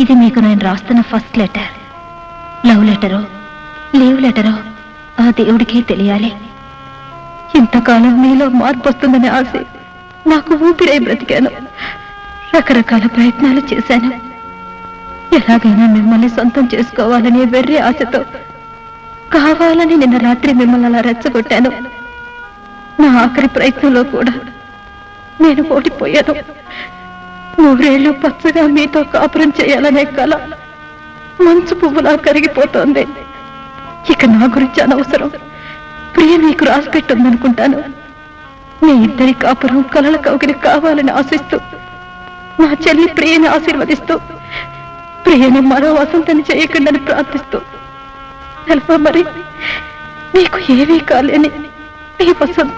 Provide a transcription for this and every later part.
ఇది మీకు నేను రాస్తున్న ఫస్ట్ లెటర్ లవ్ లెటరో లీవ్ లెటరో ఆ దేవుడికే తెలియాలి ఇంతకాలం మీలో మార్పు వస్తుందనే ఆశ నాకు ఊపిరై బ్రతికాను రకరకాల ప్రయత్నాలు చేశాను ఎలాగైనా మిమ్మల్ని సొంతం చేసుకోవాలనే వెర్రి ఆశతో కావాలని నిన్న రాత్రి మిమ్మల్ని అలా రెచ్చగొట్టాను నా ఆఖరి ప్రయత్నంలో కూడా నేను ఓడిపోయాను నూరేళ్లు పచ్చగా మీతో కాపురం చేయాలనే కల మంచు పువ్వులా కరిగిపోతోంది ఇక నా గురించి అనవసరం ప్రియ మీకు రాసి పెట్టుందనుకుంటాను మీ ఇద్దరి కాపురం కలల కౌగిలి కావాలని ఆశిస్తూ నా చెల్లి ప్రియని ఆశీర్వదిస్తూ ప్రియని మరో వసంతని చేయకుండాని ప్రార్థిస్తూ తెలుసా మరి మీకు ఏమీ కాలేని మీ వసంత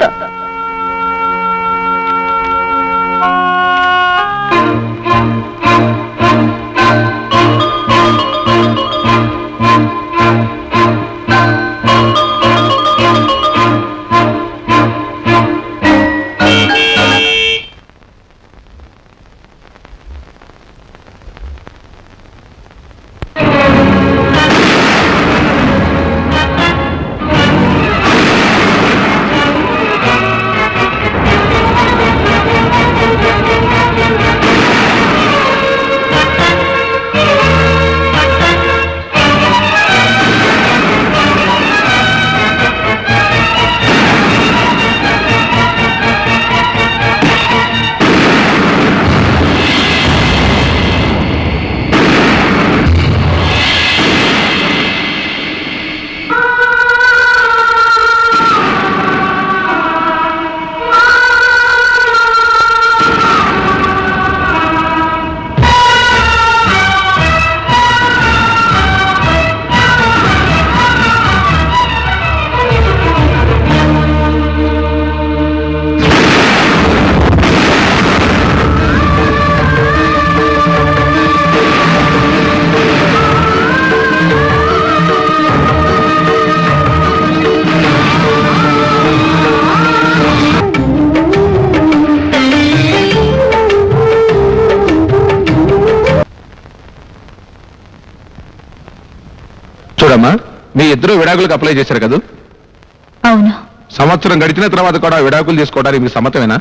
చూడమ్మా మీ ఇద్దరు విడాకులకు అప్లై చేశారు కదా అవును సంవత్సరం గడిచిన తర్వాత కూడా విడాకులు తీసుకోవడానికి మీకు సమ్మతమేనా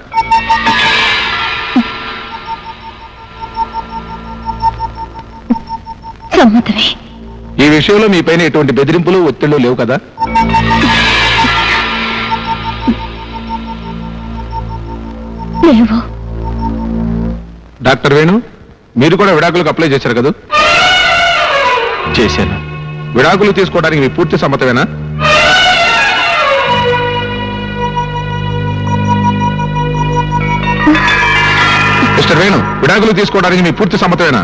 సమ్మతమే ఈ విషయంలో మీ పైన ఎటువంటి బెదిరింపులు ఒత్తిళ్లు లేవు కదా లేవు డాక్టర్ వేణు మీరు కూడా విడాకులకు అప్లై చేశారు కదా చేశాను విడాకులు తీసుకోవడానికి మీ పూర్తి సమ్మతమేనా మిస్టర్ వేణు విడాకులు తీసుకోవడానికి మీ పూర్తి సమ్మతమేనా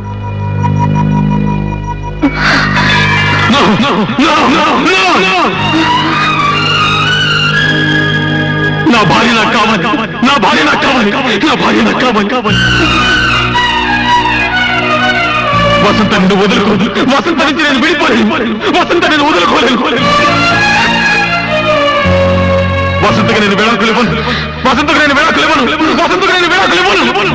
నా భార్య నాకు కావాలి నా భార్య నాకు కావాలి నా భార్య నాకు కావాలి వసంత నిన్ను వదులుకోదు వసంత నుంచి నేను విడిపోలేను వసంత నేను వదులుకోలేను వసంతకి నేను విడాకులు ఇవ్వను వసంతకు నేను విడాకులు ఇవ్వను వసంతకు నేను విడాకులు ఇవ్వను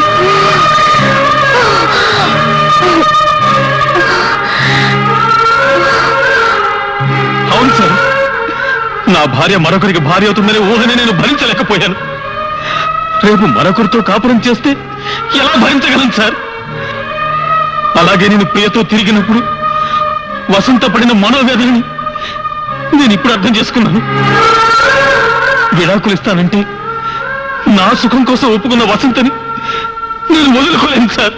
అవును సార్ నా భార్య మరొకరికి భార్య అవుతుందనే ఊహని నేను భరించలేకపోయాను రేపు మరొకరితో కాపురం చేస్తే ఎలా భరించగలను సార్ అలాగే నేను ప్రియతో తిరిగినప్పుడు వసంత పడిన మనోవేదనని నేను ఇప్పుడు అర్థం చేసుకున్నాను విడాకులు ఇస్తానంటే నా సుఖం కోసం ఒప్పుకున్న వసంతని నేను వదులుకోలేను సార్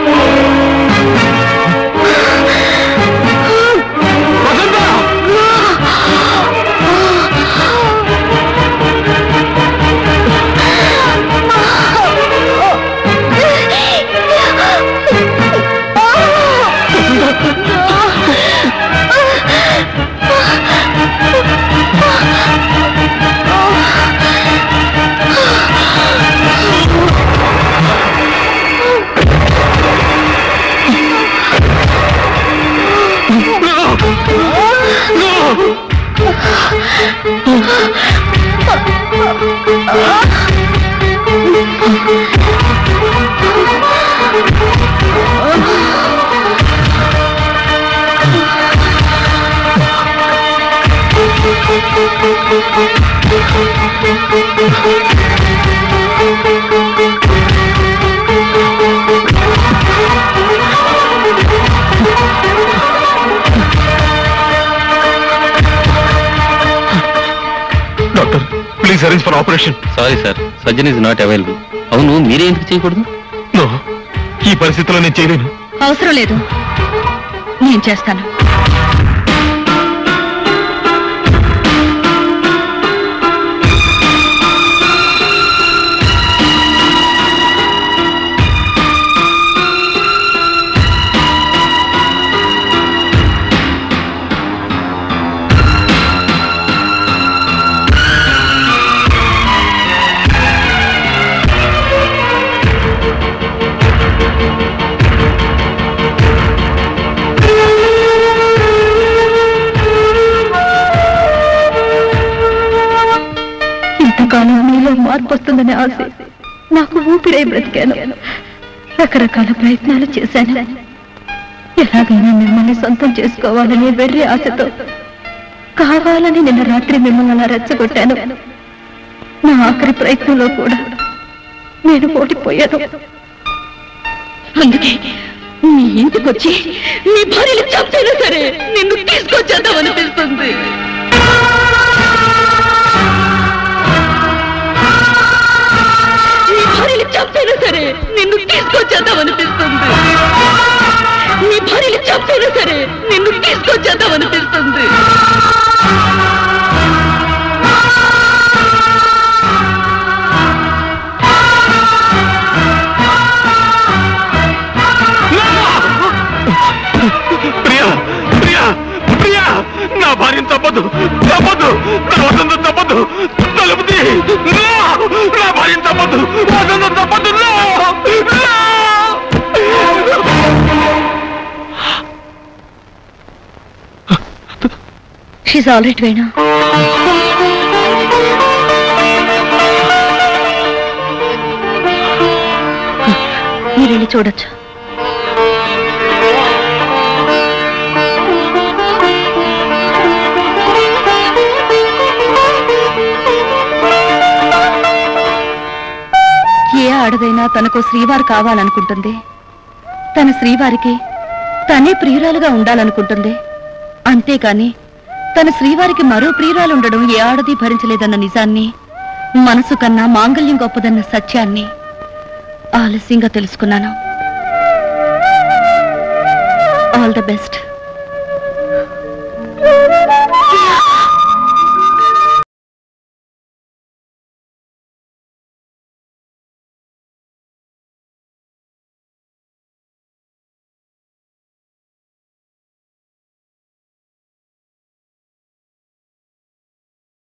వసంత ఆ doctor please arrange for operation sorry sir surgeon is not available అవును మీరే ఎందుకు చేయకూడదు నో ఈ పరిస్థితిలో నేను చేయలేను అవసరం లేదు నేను చేస్తాను ఇంతకాలం మీలో మార్పు వస్తుందనే ఆశ నాకు ఊపిరై బ్రతికాను రకరకాల ప్రయత్నాలు చేశాను ఎలాగైనా మిమ్మల్ని సొంతం చేసుకోవాలని వెర్రి ఆశతో కావాలని నిన్న రాత్రి మిమ్మల్ని అలా రెచ్చగొట్టాను నా ఆఖరి ప్రయత్నంలో కూడా నేను ఓడిపోయాను అందుకే నీ ఇంటికి వచ్చి నీ భార్యలు చంపైనా సరే నిన్ను తీసుకొచ్చేద్దాం అనిపిస్తుంది నీ భార్యలు చంపైనా సరే నిన్ను తీసుకొచ్చేద్దాం అనిపిస్తుంది నీ భార్యలు చంపైనా సరే నిన్ను తీసుకొచ్చేద్దాం అనిపిస్తుంది ప్రియా ప్రియా ప్రియా నా భార్యను తప్పదు తప్పదు నా వసంతం తప్పదు తలుపు తీ. No! నా భార్యను తప్పదు వసంతం తప్పదు No! No! She's all right Venu మీరు వెళ్ళి చూడొచ్చు ఏ ఆడదైనా తనకు శ్రీవారు కావాలనుకుంటుంది తన శ్రీవారికి తనే ప్రియురాలుగా ఉండాలనుకుంటుంది అంతేకాని తన శ్రీవారికి మరో ప్రియురాలు ఉండడం ఏ ఆడది భరించలేదన్న నిజాన్ని మనసు కన్నా మాంగళ్యం గొప్పదన్న సత్యాన్ని ఆలస్యంగా తెలుసుకున్నాను ఆల్ ద బెస్ట్